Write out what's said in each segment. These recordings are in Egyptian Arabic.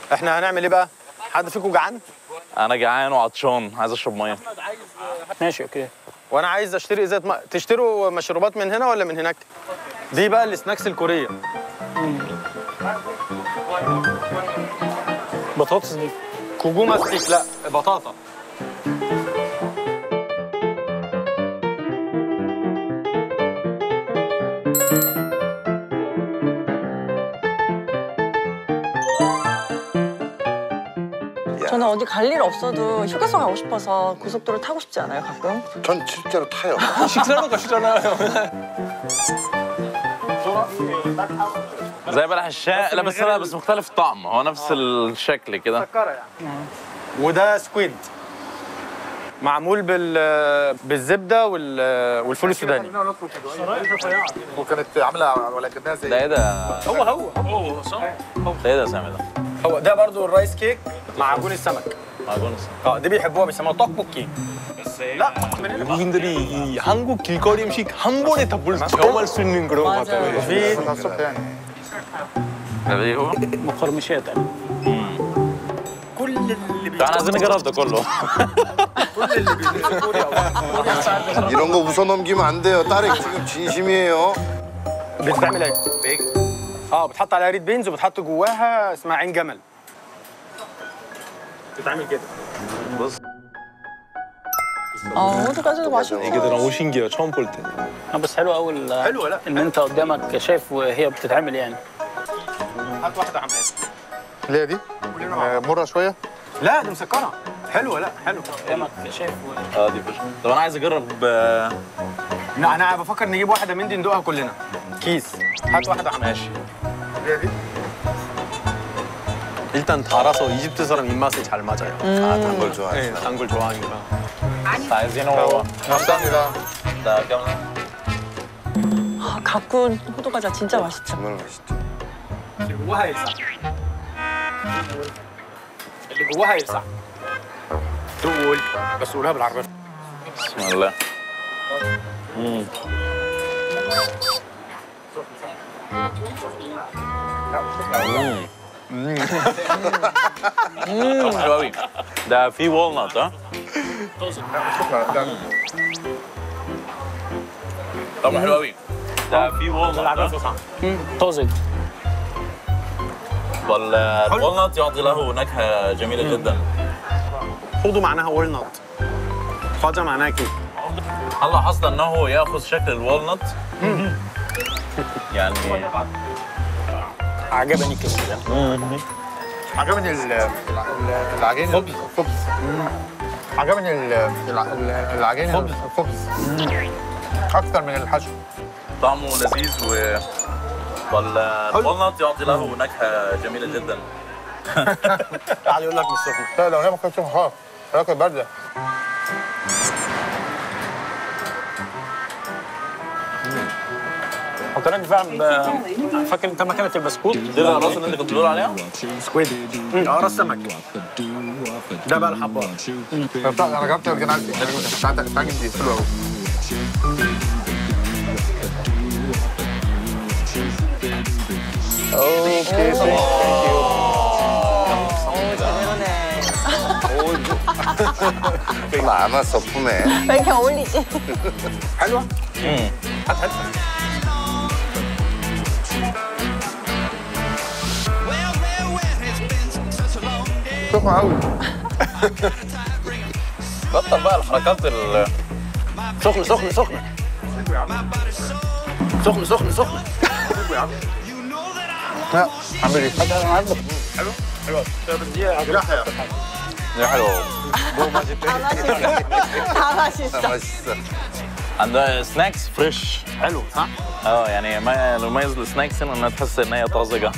احنا هنعمل ايه بقى حد فيكم جعان انا جعان وعطشان عايز اشرب ميه ماشي اوكي وانا عايز اشتري ازازه ماء تشتروا مشروبات من هنا ولا من هناك دي بقى السناكس الكوريه بطاطس دي كوجوما ستيك لا بطاطا 저는 어디 갈 일 없어도 휴게소 가고 싶어서 고속도로 타고 싶지 않아요 가끔? 전 실제로 타요. 식사하러 가시잖아요. زي بلح الشاي لا بس لا بس مختلف الطعم هو نفس الشكل كده وده سكويد معمول بال بالزبده وال... والفول السوداني وكانت عامله ولكنها زي ده ايه ده هو هو هو صح؟ ده ايه ده سامي ده هو ده برضو الرايس كيك مع عجون السمك معجون اه دي بيحبوها بيسموها 떡볶이 لا 외국인들이 이 한국 길거리 음식 한 번에 다 볼 경험할 수 있는 그런 것 같아요. في ده ايه هو مقرمشات يعني. كل اللي احنا عايزين نجرب ده كله كل اللي بيجي كوريا 이런 거 웃어 넘기면 안 돼요. 딸이 지금 진심이에요. بتتعمل ايه؟ اه بتحط عليها ريد بينز وبتحط جواها اسمها عين جمل بتتعمل كده بص 아 호두까지도 맛있네 이게 너무 신기해요 처음 볼 때. بس حلو قوي ال- حلوه لا ان انت قدامك شايف وهي بتتعمل يعني هات واحده عمال اللي هي دي آه، مرة شوية لا دي مسكره حلوه لا حلوه قدامك شايف و... اه دي فشخ طب انا عايز اجرب آه، لا انا بفكر نجيب واحده من دي ندوقها كلنا كيس هات واحده عمال ماشي اللي هي دي 일단 달아서 이집트 사람 입맛에 잘 맞아요. 아, 단 걸 좋아해. 네, 단 걸 좋아하니까. عايزينه 감사합니다. ده كام 아, 가꾼 호두과자 진짜 맛있죠 정말 맛있죠. اللي جواها يلسع اللي جواها يلسع تقول بس قولها بالعربيه بسم الله طب حلو قوي ده فيه والنت ها طب حلو قوي ده فيه والنت طازج والوالنت يعطي له نكهه جميله جدا خدوا معناها ولنت خاجة معناها كيك هل لاحظت انه ياخذ شكل الوالنت يعني عجبني كده عجبني ال- ال- العجين الخبز الخبز عجبني ال- الع- ال- العجين الخبز اكتر من الحشو طعمه لذيذ و والوالنت يعطي له نكهه جميله جدا قاعد يقول لك مش سخن لا لو هي ما كانتش خلاص هي كانت بارده فكرني فعلا ب- فاكر انت مكانه البسكوت دي الراس اللي انت كنت بتقول عليها سكويد اه راس سمك ده بقى الحبار انا جربت الجناح دي بتاعتك العجين دي حلوه قوي اوكي 제대로네 많았어 품에 왜 이렇게 어울리지? حلوه سخن قوي بطل بقى الحركات ال سخن سخن سخن سخن سخن سخن لا اعمل ايه دي حلوه 다 맛있어 다 맛있어 맛있어 عندها سناكس فريش حلو صح؟ اه يعني ما المميز للسناكس هنا انها تحس ان هي طازجه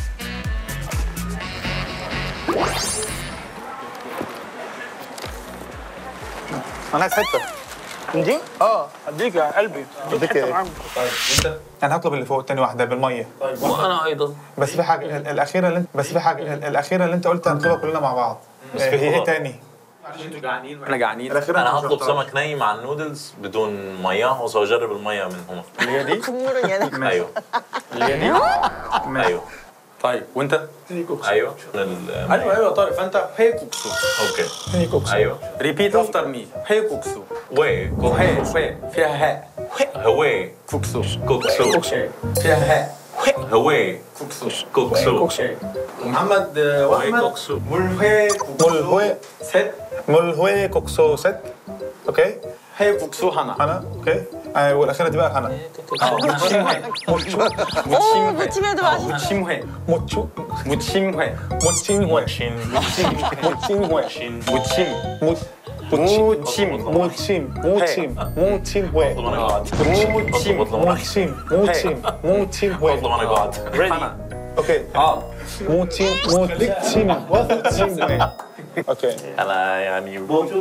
انا عايز حته من دي؟ اه اديك يا قلبي اديك ايه انا هطلب اللي فوق تاني واحده بالميه وانا ايضا بس في حاجه ال- الاخيره اللي انت بس في حاجه ال- الاخيره اللي انت قلت هنطلبها كلنا مع بعض بس هي ايه تاني احنا جعانين الاخيره انا مش هطلب هختار. سمك ني مع النودلز بدون ميه وساجرب الميه منهما اللي هي دي 국물은 얘네 ايوه اللي هي دي ايوه طيب وانت؟ ايوه ال- ايوه ايوه طارق فانت هي كوكسو اوكي ايوه ريبيت افتر مي هي كوكسو وي هي هي فيها هاء هوي كوكسو كوكسو فيها هاء هوي كوكسو كوكسو محمد آه، واحمد كوكسو. ملهي ملهي ست ملهي كوكسو ست اوكي هي كوكسو هنا انا اوكي آه والاخيره دي بقى انا 무침회 오, 무침해도 맛있어. 무침회 موتشو 무침회 موتشين موتشين موتشين هو 무침 موت 무침 موتشين موتشين موتشين هو اطلب انا قاعد اطلب اطلب انا موتشين موتشين موتشين هو اطلب انا قاعد هنا اوكي اه موتشين موتشين موتشين هو اوكي انا يعني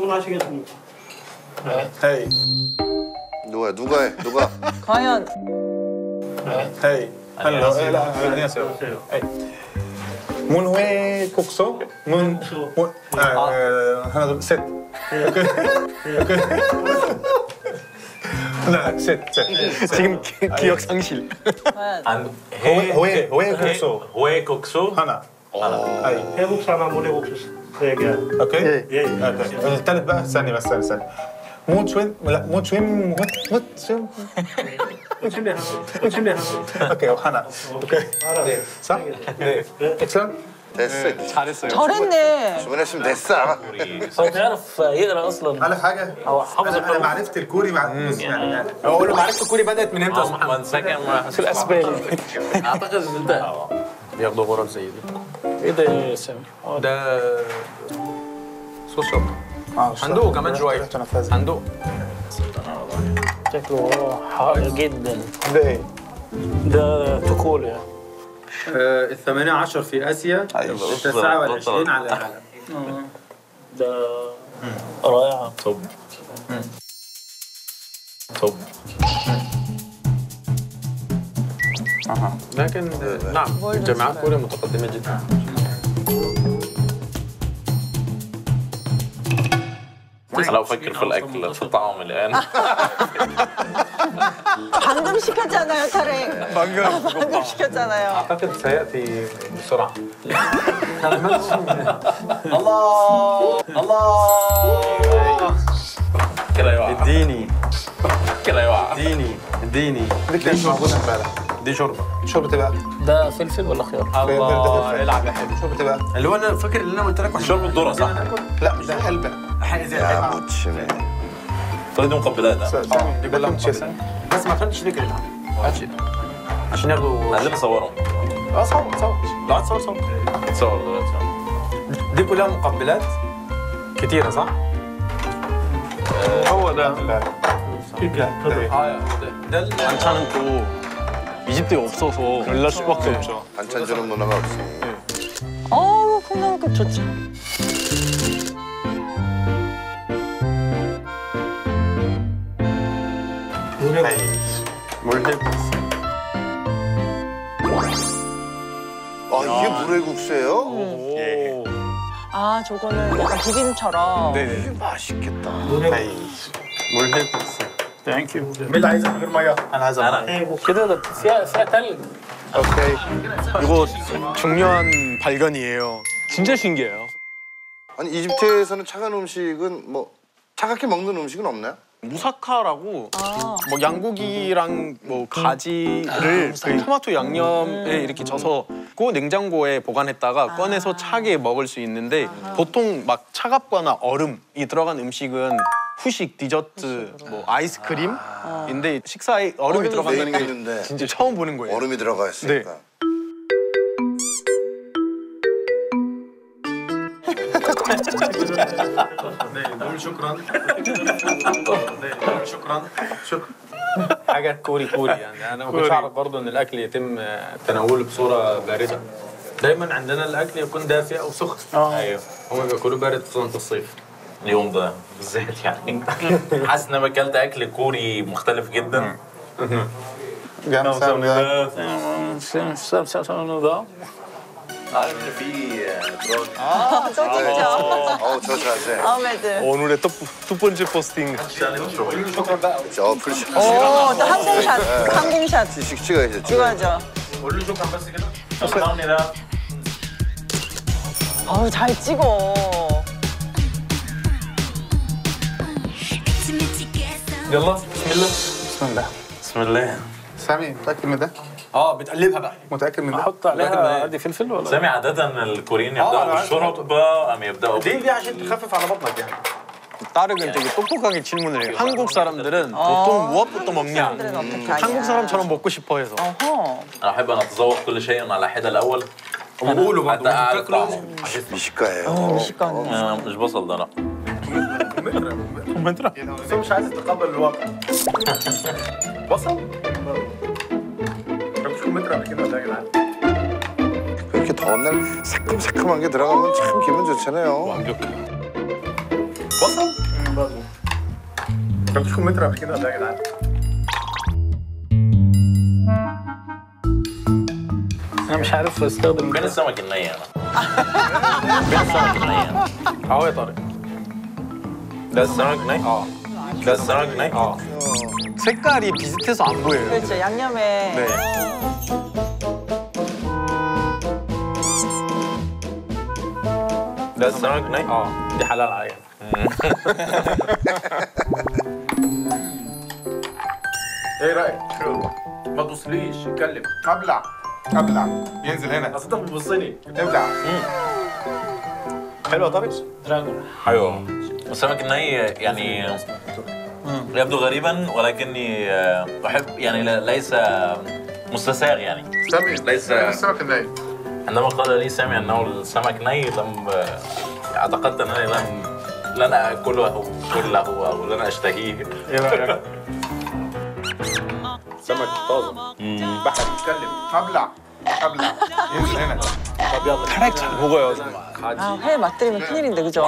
هاي 누가 누가 해? 누가? 과연 هاي هلا لا 안녕하세요 문회 국소 문 문- 아, 어, 하나 둘셋 오케이 오케이 하나 셋셋 지금 기- 기억 상실 과연 عن هوي هوي هوي 국소 هوي كوكسو 하나 هاي 해국수 하나 모래국수 세 개. اوكي 예, 예. اوكي الثالث بقى ثانية بس ثانية ثانية مو تشوين لا مو تشوين مو مو تشوين 침대 하나. 침대 하나. اوكي وحنا اوكي صح؟ 네 اكسلنت 됐어. 잘했어요 잘했네. 주문했으면 됐어. هو بيعرف يقرا اصلا على حاجة هو حافظ انا الحروف معرفة الكوري مع يعني يعني اقول له معرفة الكوري بدأت من امتى وان سكند في الاسباني اعتقد ان انت بياخدوا غرض زي دي ايه ده يا سامي؟ ده صوص شطة هندوق كمان شوية هندوق شكله حار جدا ده ايه؟ ده تقول يعني الثمانية عشر في آسيا التاسعة والعشرين على العالم ده رائعة طب طب لكن نعم جامعات كوريا متقدمة جدا انا لو افكر في الاكل في الطعام الان 방금 시켰잖아요, 타랭. 방금 방금 시켰잖아요. أعتقد سيأتي بسرعة الله الله كده يقع اديني كده يقع اديني اديني دي كانت موجودة امبارح دي شوربة شوربة بقى ده فلفل ولا خيار؟ الله العب يا حبيبي شوربة بقى اللي هو انا فاكر اللي انا قلت لك شرب الذره صح؟ لا مش ده حلبة حاجه زي 야 الحلوة. 무침에. طيب دي مقبلات ده دي كلها مقبلات. بس ما فهمتش فكرة عشان ياخدوا عايزين نصورهم اه صور صور لا تصور صور نتصور دلوقتي دي كلها مقبلات كتيرة صح؟ هو ده لا اه ده ده 반찬은 또 이집트에 없어서 벨라 수밖에 없죠. 반찬 주는 문화가 없어. 어우, 콩나물국 좋지. 아 이게 물회국수예요? 아, 저거는 약간 비빔처럼. 네네. 맛있겠다. 물회국수. ثانك يو مين عايزها من غير ميه؟ انا عايزها انا كده ده فيها فيها تلج اوكي 이거 중요한 발견이에요. 진짜 신기해요. 아니 이집트에서는 차가운 음식은 뭐 차갑게 먹는 음식은 없나요? 무사카라고 아. 뭐 양고기랑 뭐 가지를 그 토마토 양념에 이렇게 져서 그 냉장고에 보관했다가 꺼내서 차게 먹을 수 있는데 보통 막 차갑거나 얼음이 들어간 음식은 후식, 디저트, 뭐 아이스크림인데 식사에 얼음이 내는 들어간다는 게 게 있는데 진짜 처음 보는 거예요. 얼음이 들어가 있으니까. نقول شكرا نقول شكرا شكرا حاجة كوري كوري يعني انا ما كنتش اعرف برضه ان الاكل يتم تناوله بصورة باردة دايما عندنا الاكل يكون دافئ او سخن ايوه هم بياكلوا بارد خصوصا في الصيف اليوم ده بالذات يعني حاسس ان انا اكلت اكل كوري مختلف جدا 감사합니다 ده عارف ان في دراج 아, 또 찍죠. 어우 저 자세. 아메드. 오늘의 첫, 두 번째 포스팅 저 풀샷. 오, 또 항공샷. 항공샷. 씩 찍어야죠. 찍어야죠. 찍어야죠. قول له شكرا بس كده شكرا ده 아우 잘 찍어. يلا بسم الله بسم الله بسم الله سامي متاكد من ده؟ اه بتقلبها بقى متاكد من ده؟ احط عليها عادي فلفل ولا سامي عادة الكوريين أنا يبدأوا عارف بالشرب أم يبدأوا دي دي عشان تخفف على بطنك يعني 따르근 되게 똑똑하게 질문을 해요. 한국 사람들은 보통 무엇부터 먹냐? 사람들은 어떻게 하냐. 한국 사람처럼 먹고 싶어 해서. 어허. أنا أحب أن أتذوق كل شيء على حدة الأول وقولوا برضه حتى أعرف تاكلوا طعمه 미식가예요. 어, 미식가는. آه، مش بصل ده لا بس هو مش عايز يتقبل الواقع بصل ما كنتش كمثرى قبل كده ولا يا جدعان 이렇게 더운 날 새콤새콤한 게 들어가면 참 기분 좋잖아요. بصل ما كنتش كمثرى قبل كده ولا يا جدعان انا مش عارف استخدم بين السمك الني أنا بين السمك الني أنا 아우 야 따르. ده السمك ني اه ده السمك ني اه 색깔이 비슷해서 안 보여요. 그렇죠 양념에. 네. ده السمك ني اه دي حلال عليا ايه رايك؟ شو ما تبصليش اتكلم ابلع ابلع ينزل هنا اصل انت بتبصني ابلع حلو يا طارق؟ دراجون ايوه السمك الني يعني يبدو غريبا ولكني آه، احب يعني لا- ليس مستساغ يعني سامي ليس السمك الناي عندما قال لي سامي انه السمك ني لم اعتقدت انني لم لن اكله كله او لن اشتهيه ايه رايك؟ سمك طازه بحر اتكلم ابلع ابلع ينزل هنا 타렉 잘 먹어요 정말. 아회 맛들이면 큰일인데 그죠?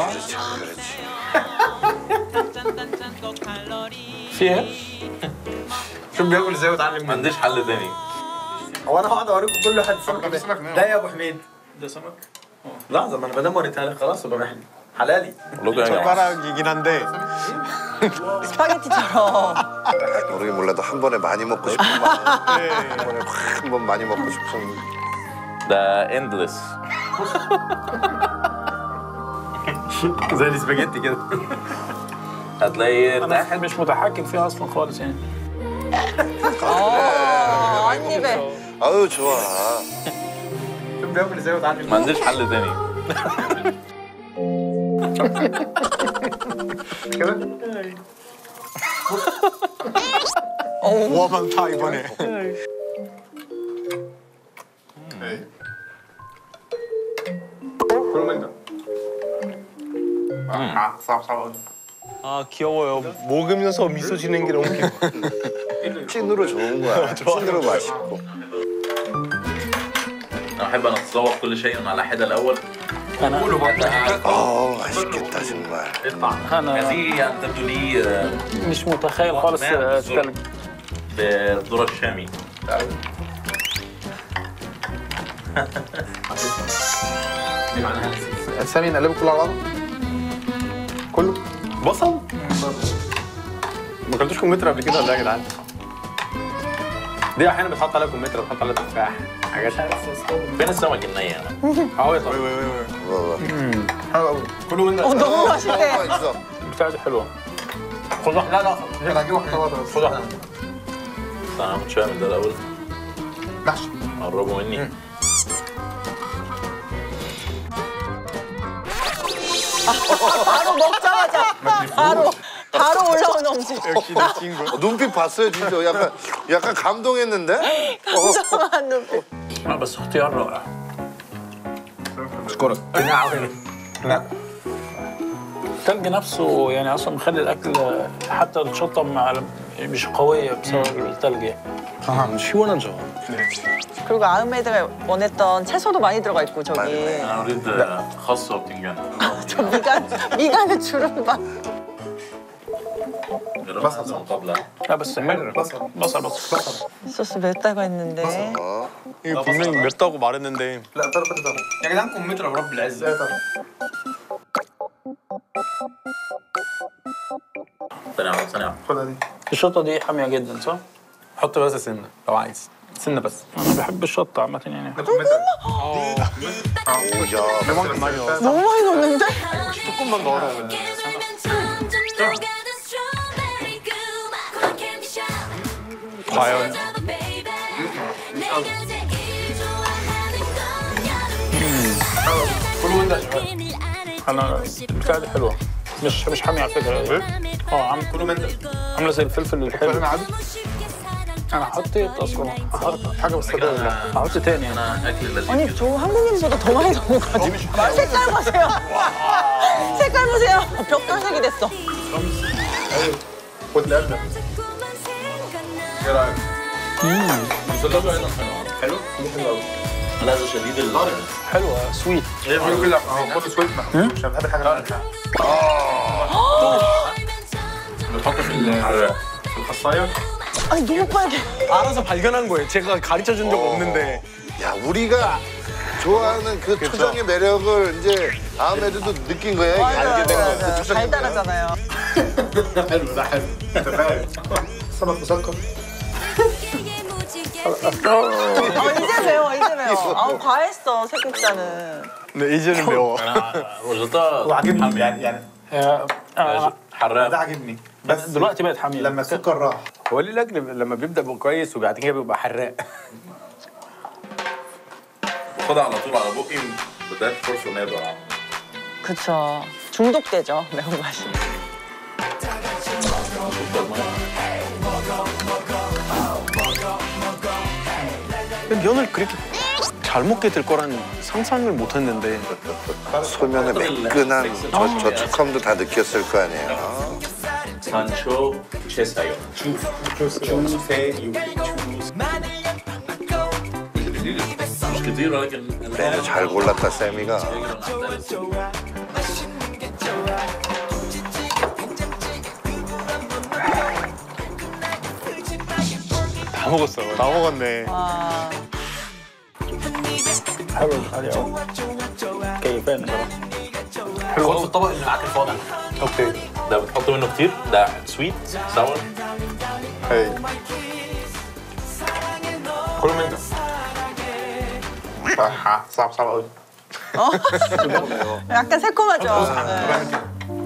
فيها شو بياكل ازاي وتعلم ما منه عنديش حل تاني هو انا هقعد اوريكم كل واحد سمك سمك ني. ده يا ابو حميد ده سمك لحظه ما انا ما دام وريتها لك خلاص يبقى محلي حلالي لوكا يا جماعه 젓가락이긴 한데 스파게티처럼. 모르긴 몰라도 한 번에 많이 먹고 싶은 마음. 한 번에 확 한 번 많이 먹고 싶은. ده اندلس زي الاسباجيتي كده هتلاقي انا ارتاح مش متحكم فيها اصلا خالص يعني 어, 한 입에. 아유 좋아. شو بياكل ازاي وتعلم ما عنديش حل تاني كده 와 많다 이번에. كل من ده 아 صعب صعب قوي 아 귀여워요. 먹으면서 미소 지는 게 너무 귀여워. 찐으로 좋은 거야. 찐으로 맛있고. انا احب ان اتذوق كل شيء على حده الاول انا حتى اعرف 어 맛있겠다 정말. انا هذه ان تبدو لي آه، مش متخيل خالص آه، التلج بالذره الشامي سامي نقلبه كله على بعضه كله بصل ما اكلتوش كمثرى قبل كده ولا يا جدعان دي احيانا بتحط عليها كمثرى بتحط عليها تفاح حاجات فين السمك الني انا اهو يا طارق حلو قوي كله من ده 어 너무 어, 맛있대. 맛있어. بتاعتي حلوه خد واحده لا لا انا هجيب واحده واحده بس خد واحده استنى هاخد شويه من ده الاول محشي قربوا مني 바로 먹자마자 바로 바로 올라온 엄지. 어, 눈빛 봤어요 진짜. 약간 약간 감동했는데. 깜짝한 눈빛. لا بس اختيار رائع اشكرك هنا هنا هنا التلج نفسه يعني اصلا مخلي الاكل حتى الشطه مع مش قويه بسبب التلج يعني 시원하죠. 그리고 아흐메드가 원했던 채소도 많이 들어가 있고 저기 انا اريد آه، خس وبتنجان 저 미간 미간의 주름만. بصل قبل لا بس حلو بصل بصل بصل 소스 맵다가 있는데. 어. 이거 분명히 맵다고 말했는데 لا طارق خد طارق يا جدعان كمثرى برب العزه ثانية واحدة ثانية واحدة خدها دي الشطه دي حاميه جدا صح؟ حط بس سنه لو عايز سنه بس انا بحب الشطه عامه يعني 오야 그만큼 많이 넣었어 너무 많이 넣는데? 조금만 넣어라 근데 과연 انا البتاع دي حلوه مش مش حامي على فكره اه عم عامله زي الفلفل الحلو انا هحط اصلا هحط حاجه بس هحط تاني انا اكل لذيذ 아니 저 한국인보다 더 많이 넣은 것 같아요. 색깔 보세요. 색깔 보세요. 벽돌색이 됐어. خد الأبنة ايه رايك؟ الثلاجه ايضا حلوه حلو ملازه شديد ال حلوه سويت كل اهو خد سويت مش بحب الحاجة المالحة بتحطه في ال- في الخصايه 아니 너무 빨개. 알아서 발견한 거예요 제가 가르쳐 준 적 없는데 야 우리가 좋아하는 그 초정의 매력을 이제 다음 애들도 느낀 거야 이게 알게 된 거야 그 초정의 매력. 달달하잖아요. حلو ده حلو انت فاهم سمك مسكر 어 이제 매워 이제 매워. 아 과했어 새국자는. 네 이제는 매워 وجدتها وعجبني يعني يعني آه، آه، ده حراق عجبني بس دلوقتي بقت حاميه لما السكر راح هو ليه الاكل لما بيبدا بيبقى كويس وبعد كده بيبقى حراق باخدها على طول على بقي بدايه فرصه ان هي تقع 그쵸. 중독되죠 매운맛이. 면을 그렇게 잘 먹게 될 거란 상상을 못 했는데 소면의 매끈한 저, 저 촉감도 다 느꼈을 거 아니에요 سانشو تشيسايو مش كتير ولكن 메뉴 잘 골랐다 쌤이가 다 먹었어 다 먹었네 와. حلو الحالي قوي كيفان بصراحه خد في الطبق اللي معاك الفاضي اوكي ده بتحط منه كتير ده سويت ساور هي كله من صح صعب صعب قوي 약간 새콤하죠. 네.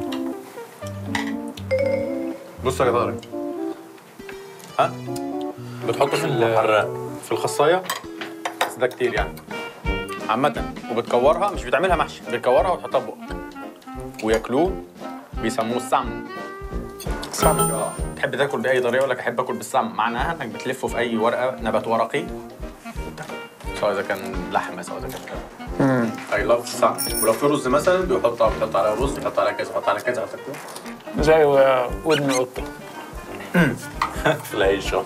بص يا طارق ها بتحطه في ال- حراق في الخصايه بس ده كتير يعني عامة وبتكورها مش بتعملها محشي بتكورها وتحطها في بقك وياكلوه بيسموه السم سم اه تحب تاكل باي طريقه يقول لك احب اكل بالسم معناها انك بتلفه في اي ورقه نبات ورقي سواء اذا كان لحمه سواء اذا كان كده اي لاف السم ولو في رز مثلا بيحط بيحط عليها رز بيحط عليها كذا بيحط عليها كذا هتاكله زي آه، ودن القطه في العيش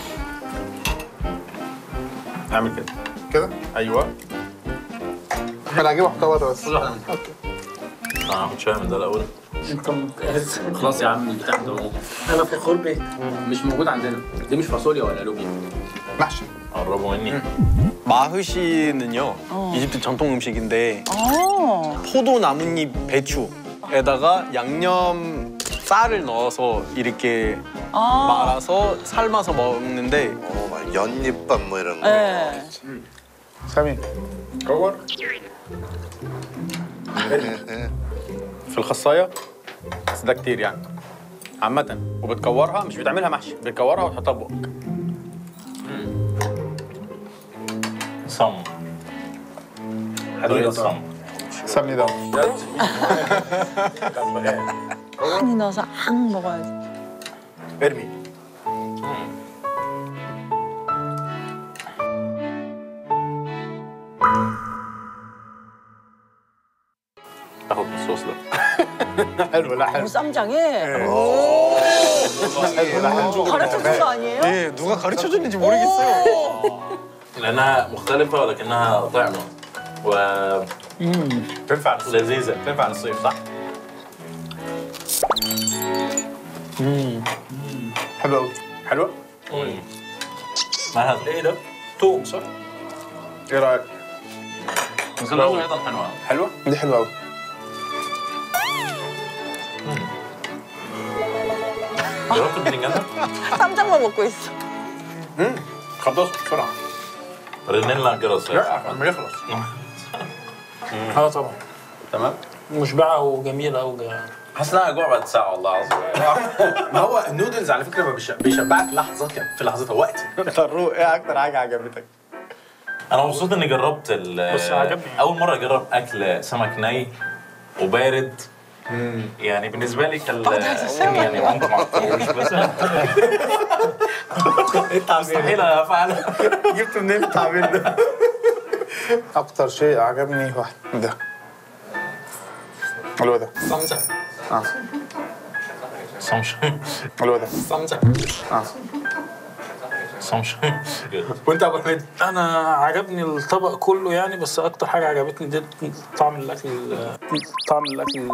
اعمل كده كده ايوه انا هجيب واحده بره بس اه هاخد شويه من ده الاول خلاص يا عم البتاع ده انا فخور بيك مش موجود عندنا دي مش فاصوليا ولا لوبيا محشي قربوا مني 마흐시는요 이집트 전통 음식인데 어. 포도 나뭇잎 배추에다가 양념 쌀을 넣어서 이렇게 아. 말아서 삶아서 먹는데 어, 막 연잎밥 뭐 이런 거 네. سامي كور في الخصايه بس ده كتير يعني عامة وبتكورها مش بتعملها محشي بتكورها وتحطها في بقك صم طريقه صم سمي ده 한이 넣어서 앙 먹어야지. ارمي تاخد من الصوص ده حلو لا حلو 쌈장에. 오. 가르쳐 준 거 아니에요? 네 누가 가르쳐 줬는지 모르겠어요 لانها مختلفه ولكنها طعمه و تنفع للصيف لذيذه تنفع للصيف صح؟ حلو قوي حلوة؟ مع هذا ايه ده؟ توم صح؟ ايه رأيك؟ مسلوقه ايضا حلوه حلوة؟ دي حلوه قوي جربت الباذنجان ده؟ 쌈장만 먹고 있어. خلص بسرعة رنين لها جرس لا لما يخلص اه طبعا تمام مشبعه وجميله وج- حاسس ان انا جوع بعد ساعه والله العظيم ما هو النودلز على فكره ما بيش- بيشبعك لحظات يعني في لحظتها وقتي طروق ايه اكتر حاجه عجبتك؟ انا مبسوط اني جربت ال- بس عجبني. اول مره اجرب اكل سمك ني وبارد يعني بالنسبه لي كان يعني عمق ما عرفتوش بس مستحيل افعل جبت منين التعبير ده؟ اكتر شيء عجبني واحد ده اللي هو ده صمتة اه صمشم اللي هو ده صمتة اه صمشم وانت يا ابو حميد انا عجبني الطبق كله يعني بس اكتر حاجه عجبتني دي طعم الاكل طعم الاكل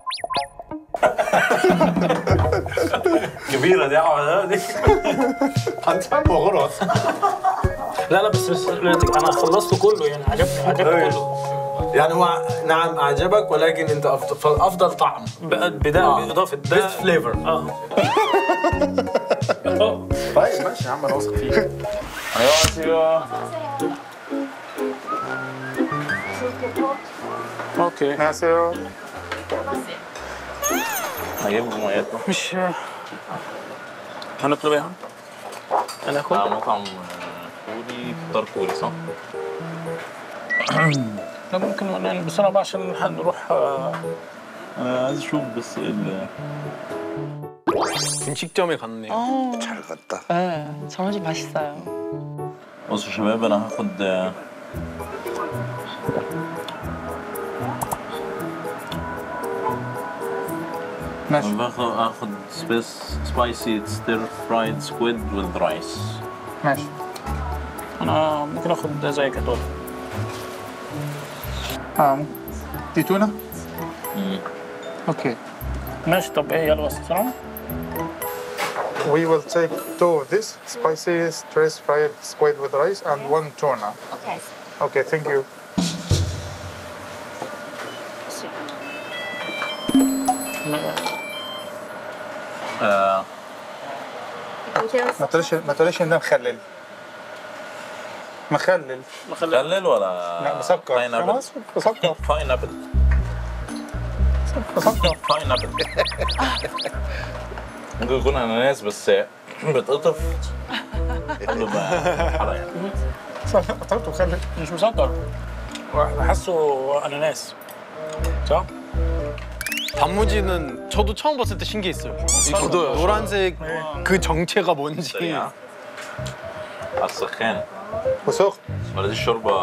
كبيره دي يا دي هنفهم غلط لا لا بس, بس انا خلصته كله يعني عجبني عجبني كله يعني هو نعم اعجبك ولكن انت افضل افضل طعم بقى بدا آه. باضافه ده بيست فليفر اه آه. طيب ماشي يا عم انا واثق فيك اوكي 안녕하세요 هجيب ميات مش هنطلب ايه؟ هناكل؟ آه، مطعم كوري فطار كوري صح؟ لا ممكن يعني بس انا بقى عشان هنروح آه، انا عايز اشوف بس ال 분식점에 갔네요. 어, 잘 갔다. 네, 저런 집 맛있어요. بصوا يا شباب انا هاخد آه، ماشي باخد هاخد سبيس سبايسي ستير فرايد سكويد وذ رايس ماشي انا ممكن اخد ده زي كده اه دي تونه اوكي ماشي طب ايه يلا بس بسرعه We will take two of this spicy stress fried squid with rice and one tuna. Okay. Okay, thank you. آه Details. ما تقوليش ما تقوليش ان ده مخلل. مخلل مخلل ولا لا مسكر باين ابل خلاص مسكر باين ابل مسكر باين ابل ممكن يكون اناناس بس بتقطف كله بقى حرق يعني قطعته مخلل مش مسكر بحسه اناناس صح؟ 단무지는 저도 처음 봤을 때 신기했어요. 저도요. 노란색 그 정체가 뭔지. سريعة على السخان وسخن ولا دي الشوربة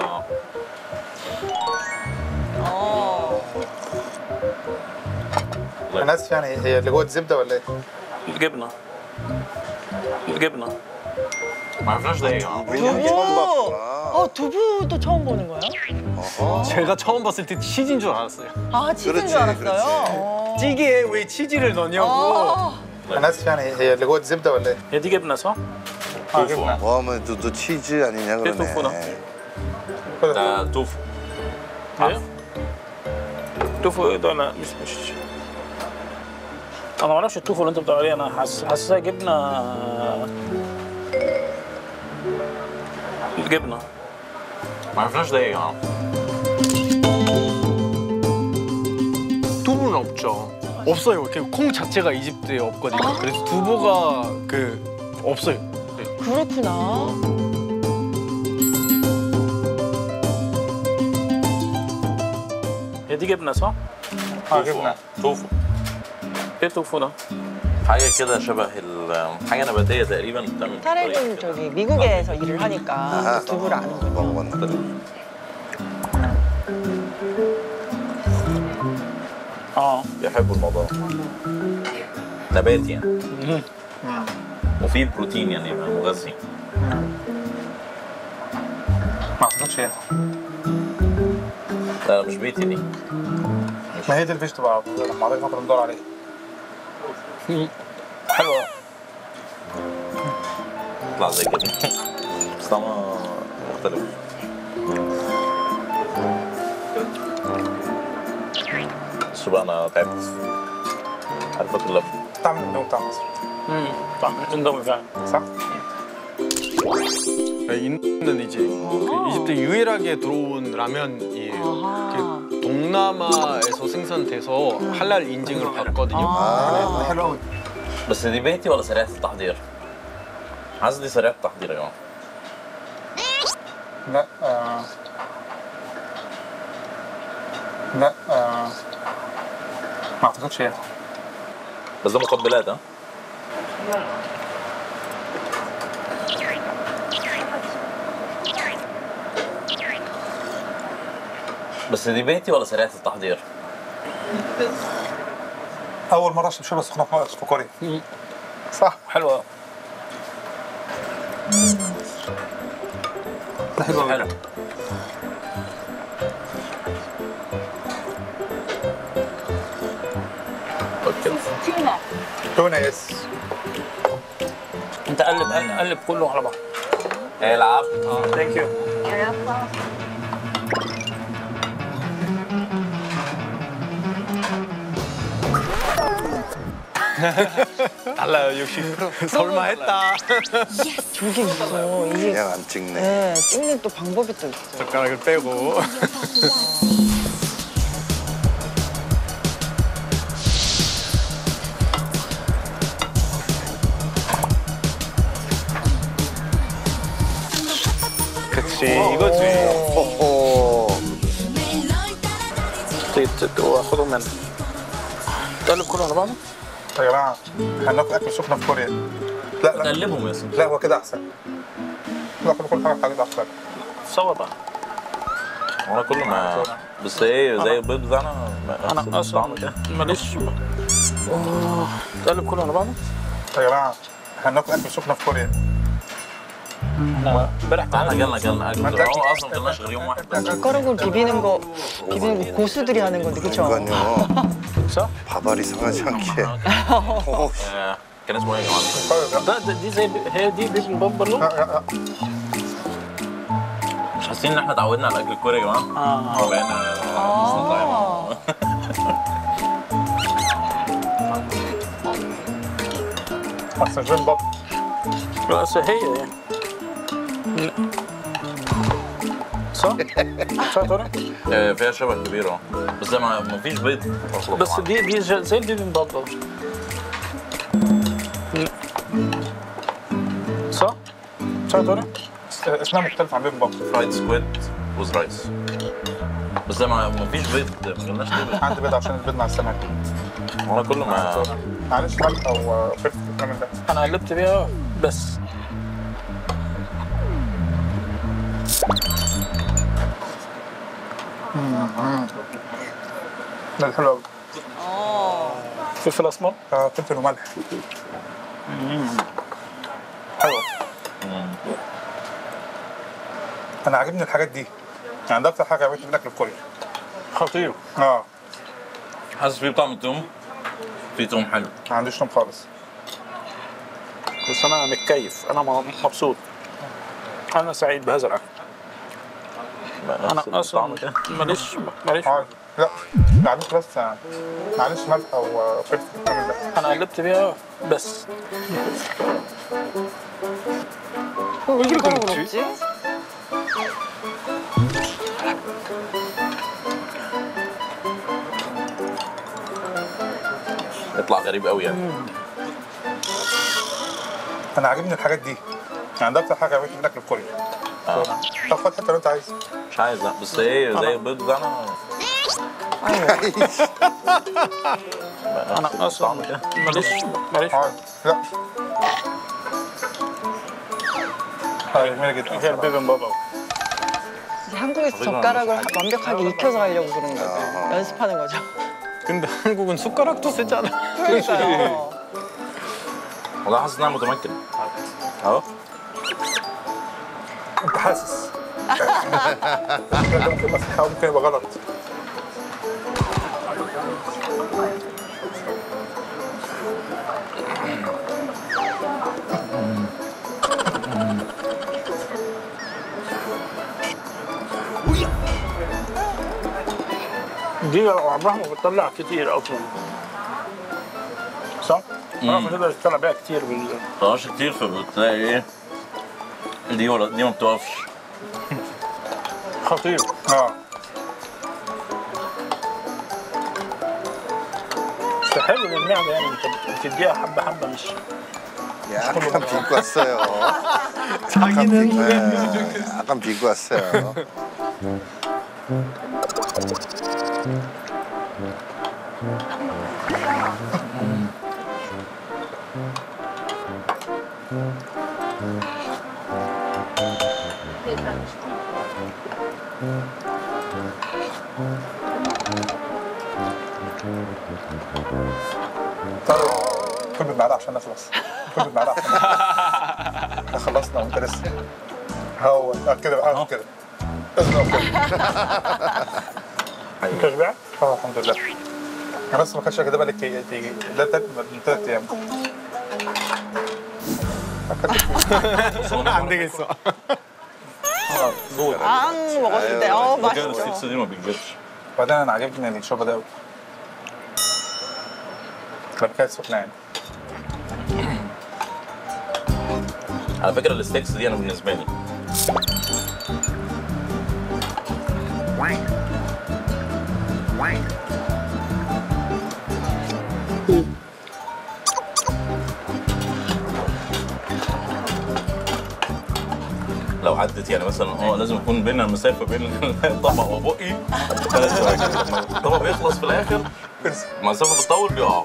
انا اسف يعني هي اللي جوه الزبده ولا ايه؟ الجبنه الجبنه ما عرفناش ده ايه اه 두부! 어, 두부도 처음 보는 거예요? 제가 처음 봤을 때 치즈인 줄 알았어요. 아, 치즈인 그렇지, 줄 알았어요? 그렇지. 어. 찌개에 왜 치즈를 넣냐고. 어. انا اسف يعني هي اللي جوه الزبده ولا ايه؟ هي دي جبنه صح؟ اه جبنه 뭐 하면 또, 또 치즈 아니냐 이게 토프나? 그러네. ده توفو ايه؟ التوفو ايه ده لا مش مش انا ما اعرفش التوفو اللي انت بتقول عليه انا حاسس حاسسها جبنه الجبنه ما عرفناش ده ايه اه 두부는 없죠. 없어요. 그콩 자체가 이집트에 없거든요. 그래서 두부가 그 없어요. 네. 그렇구나. هي دي جبنه صح؟ اه جبنه توفو ايه التوفو ده؟ حاجة كده شبه ال حاجة نباتية تقريبا بتعمل 타레는 저기 미국에서 일을 하니까 아하, 두부를 아는군요. 먹어봤나? اه بيحبوا الموضوع ده. نباتي يعني وفيه بروتين يعني يبقى مغذي ما اعتقدش هي لا لا مش بيتي دي ما هي دي الفيش تبقى لما حضرتك نقدر ندور عليها حلوه تطلع زي كده بس طعمها مختلف بس بقى انا تعبت عارف اكل لبن طعم الاندومي بتاع مصر امم طعم اندومي فعلا صح؟ 네, 인도는 이제 그 이집트 유일하게 들어온 라면이에요. 그 동남아에서 생산돼서 할랄 인증을 받거든요. 아, حلو قوي بس دي بيتي ولا سريعه التحضير؟ عايز دي سريعه التحضير يا جماعه لا آه. لا آه. ما اعتقدش هي بس ده مقبلات ها؟ بس دي بيتي ولا سريعه التحضير؟ اول مره اشرب شوربه سخنه في في كوريا صح حلوه ده حلو حلو اوكي تونه يس انت قلب قلب كله على بعض العب ثانك يو 달라요 역시 설마 했다. 저게 있어. 이게 그냥 안 찍네. 네, 찍는 또 방법이 또 있어. 젓가락을 빼고. 그치 이거지. 호호. واخدهم منه قلب كله على بعضه يا جماعه هناكل اكل سخنه في كوريا لا لا قلبهم يا سيدي لا هو كده احسن ناكل كل حاجه في حاجات احسن سوا بقى وانا كله ما بس ايه زي البيض بتاعنا ما- انا نفس اصلا الطعم كده. ماليش أوه. قلب كله على بعضه يا جماعه هناكل اكل سخنه في كوريا احنا امبارح احنا تعالى جالنا جالنا اكل هو اصلا ما كلناش غير يوم واحد بس 젓가락으로 비비는 거 비비는 거 고수들이 하는 건데 그쵸? 그러니까요. صح؟ 밥알이 상하지 않게. آه، كان اسمه ايه يا جماعه؟ ده, ده دي زي هي دي بيبي بامبر لو لا لا لا مش حاسين ان احنا اتعودنا على الاكل الكوري يا جماعه؟ اه بقينا نستطيع احسن جيم بط بس هي يعني صح؟ صح توني؟ آه، فيها شبه كبير اه بس ده ما ما فيش بيض مخلوط بس معاه. دي دي ج- زي البيبي بامبر صح؟ صح توني؟ اسمها مختلف عن بيب بط فرايد سكويد وز رايس بس ده ما ما فيش بيض ما قلناش ليه بيض عندي بيض عشان البيض مع السمك وانا كله ما معلش ملح او فلفل الكلام من ده انا قلبت بيها بس ده حلو قوي فلفل اسمر آه، فلفل وملح حلو انا عاجبني الحاجات دي يعني ده اكتر حاجه عجبتني في الاكل في كوريا خطير اه حاسس فيه بطعم التوم في توم حلو ما عنديش نوم خالص بس انا متكيف انا م- مبسوط انا سعيد بهذا الاكل انا اصلا ماليش ماليش اه لا معلش بس آه، معلش ملح او فلفل الكلام من ده انا قلبت بيها بس 왜 젓가락으로 없지? يطلع غريب قوي يعني انا عاجبني الحاجات دي يعني ده اكتر حاجه عجبتني في الاكل في كوريا طب خد حته لو انت عايز مش عايز لا بس ايه زي البيض بتاعنا انا اصلا ماليش ماليش اه لا 아, جميله جدا هي البيبي بابا 한국에서 젓가락을 완벽하게 익혀서 하려고 그런 거죠. 연습하는 거죠. 근데 한국은 숟가락도 쓰잖아. 그러니까요. والله حاسس ان انا متمكن اهو انت حاسس ده ممكن يبقى صح او ممكن يبقى غلط دي عمرها ما بتطلع كتير اصلا صح؟ عمرها ما تقدر تطلع بيها كتير بال طلعش كتير فبتلاقي ايه دي ولا دي ما بتوقفش خطير اه بس حلو للمعده يعني انت بتديها حبه حبه مش 약간 비고 왔어요. 약간 비, 네, 약간 비고 왔어요. كل بالمعلقه عشان نخلص كل بالمعلقه عشان نخلص. احنا خلصنا وانت لسه هو آه، كده اه كده اضرب كده انت شبعت؟ اه الحمد لله انا بس ما كانش كده بالك تيجي تيجي ده تلات من ثلاث ايام 안 되겠어. 앙 먹었을 때, 어 كان 맛있죠. الستيكس دي ما بيكبرش بعدين انا عاجبني الشوربه ده قوي لما كانت سخنه يعني على فكره الستيكس دي انا بالنسبه لي لو عدت يعني مثلا اه لازم يكون بيننا المسافه بين الطبق وبقي ثلاث ثواني لما الطبق بيخلص في الاخر المسافه بتطول بيقع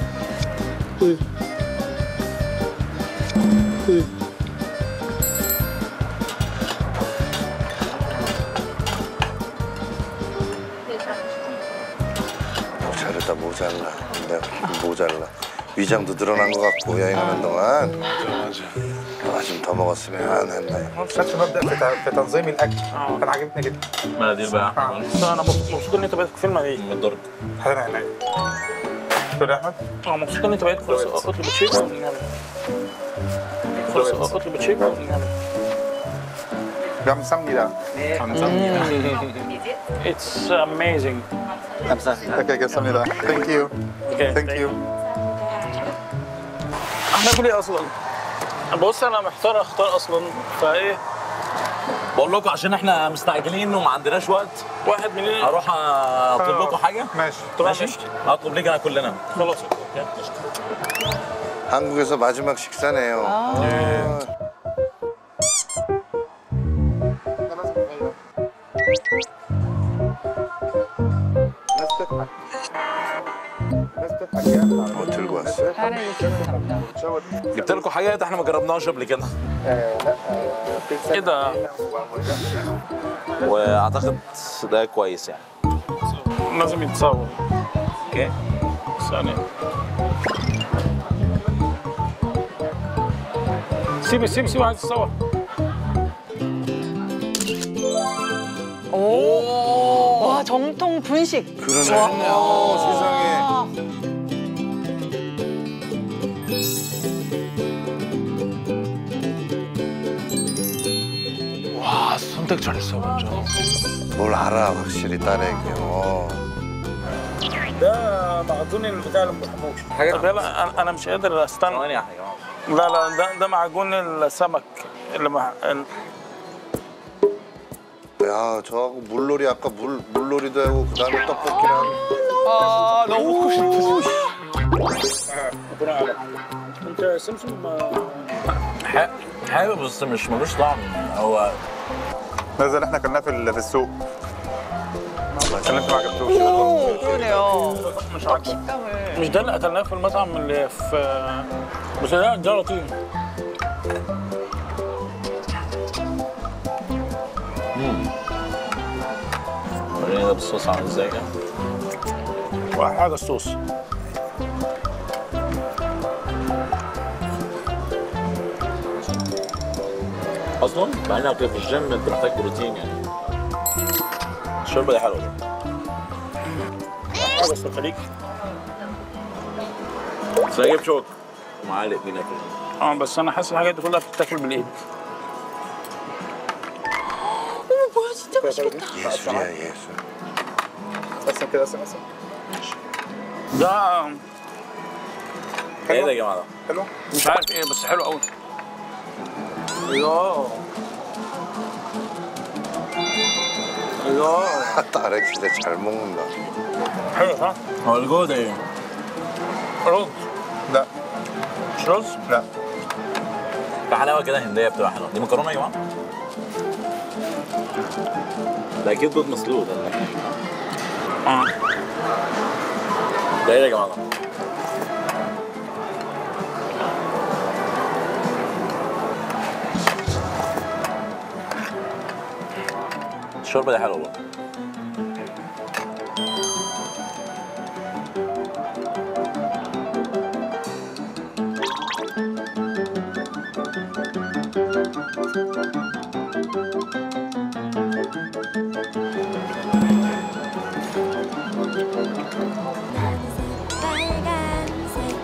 잘했다 모자라. 근데 모자라. 위장도 늘어난 것 같고 여행하는 동안. 아, 좀 더 먹었으면 했나요? خدت مبدا في ت- في تنظيم الاكل كان عاجبني جدا مناديل بقى بس انا مبسوط ان انت بقيت في المدينه من الدرج حاضر هناك تقول يا احمد اه مبسوط ان انت بقيت خلاص اطلب تشيك خلاص اطلب تشيك ده مسمي ده It's amazing. اوكي جسمني ده ثانك يو Okay, ثانك يو هناكل ايه اصلا؟ بص انا محتار اختار اصلا فايه بقول لكم عشان احنا مستعجلين وما عندناش وقت واحد مننا هروح اطلب لكم حاجه ماشي ماشي اطلب ليك انا كلنا خلاص 한국에서 마지막 식사네요. 아. 뭐 들고 왔어요? جبت لكم حاجات احنا ما جربناهاش قبل كده ايه ده؟ واعتقد ده كويس يعني لازم يتصور اوكي ثانية سيبي سيبي سيبي عايز يتصور 오. 와 정통 분식. 그러네. 어, 세상에. 와 선택 잘했어 먼저. 뭘 알아 확실히 딸에게. 어. ده معجون البتاع اللي محمود حاجة انا انا مش قادر استنى ثواني يا حاجه لا لا ده ده معجون السمك اللي مع ال- 야 저하고 물놀이 아까 물 물놀이도 하고 그다음에 떡볶이를 하고. 아 너무 먹고 싶어. ربنا يعلم. انت سمسم ح- حابب بس مش ملوش طعم هو ده زي اللي احنا كنا في ال- في السوق عشان انت ما عجبتوش 오 그러네요. مش عارف 식감을. مش ده اللي قتلناه في المطعم اللي في بس ده ده لطيف وريني ده بالصوص عامل ازاي كده واحلى حاجه الصوص اصلا مع انك في الجيم انت محتاج بروتين يعني الشوربه دي حلوه دي حاجه بس الخليج بس انا جايب شوط ومعلق بينا كده اه بس انا حاسس الحاجات دي كلها بتتاكل بالايد 어머 뭐야 진짜 맛있겠다. 예술이야 예술. بس كده بس بس ده ايه ده يا جماعه ده؟ حلو مش عارف ايه بس حلو قوي الله 딸애 진짜 잘 먹는다. حلو صح؟ هو الجودة ايه؟ رز لا مش رز؟ لا في حلاوة كده هندية بتبقى حلوة دي مكرونة يا جماعة؟ ده أكيد بيض مسلوق ده اه ده ايه يا جماعة ده؟ الشوربة دي حلوة برضه 빨간색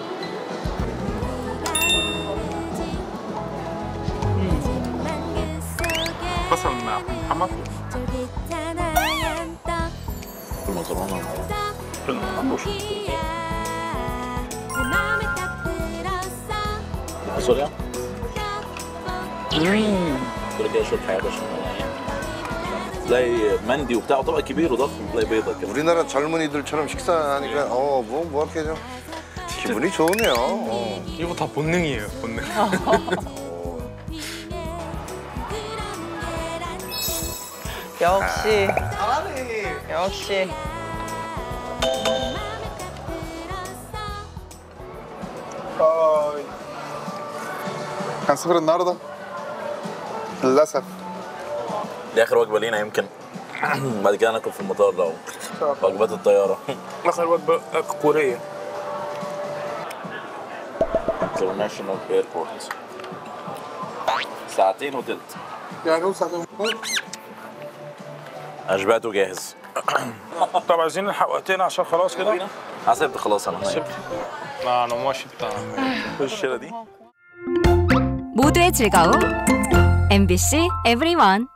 بصل محمر 쫄깃한 하얀 떡 المكرونة 떡볶이야 내 맘에 딱 들었어 سوريا 떡볶이 كل كده شوية حاجة عشان تلاقي مندي وبتاع طبق كبير وضخم تلاقي بيضة كده 우리나라 젊은이들처럼 식사하니까 어뭐 뭐 이렇게 좀 기분이 좋으네요. 어. 이거 다 본능이에요 본능. 역시. 역시. آه. هنسافر النهارده للاسف دي آخر وجبة لينا يمكن بعد كده ناكل في المطار لو وجبات الطيارة اخر وجبه كوريه انترناشونال ايربورت ساعتين وتلت يعني هو ساعتين أشبعت وجاهز طب عايزين نلحق وقتنا عشان خلاص كده حسبت خلاص أنا هناك. 아 너무 아쉽다. الشيلة دي 모두의 즐거움 MBC EVERYONE